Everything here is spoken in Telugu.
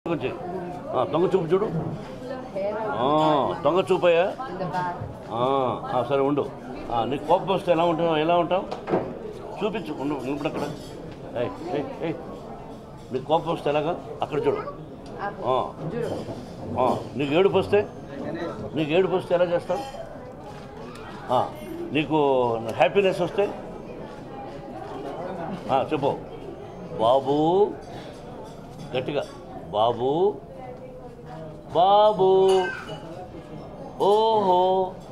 కొంచెం ఆ, దొంగ చూపు చూడు ఆ, దొంగ చూపయ్యా in the back. ఆ, ఆ, సరే ఉండు ఆ, నీకు కోపం వస్తే ఎలా ఉంటావు ఎలా ఉంటావు చూపించు ఉండు ఇప్పుడు అక్కడ ఏయ్, ఏయ్, ఏయ్. నీకు కోపం వస్తే ఎలాగా అక్కడ చూడు Apple. ఆ, Judo. ఆ, నీకు ఏడుపు వస్తే నీకు ఏడుపు వస్తే ఎలా చేస్తావు ఆ, నీకు హ్యాపీనెస్ వస్తే ఆ, చెప్పు బాబు గట్టిగా బాబు బాబు ఓహో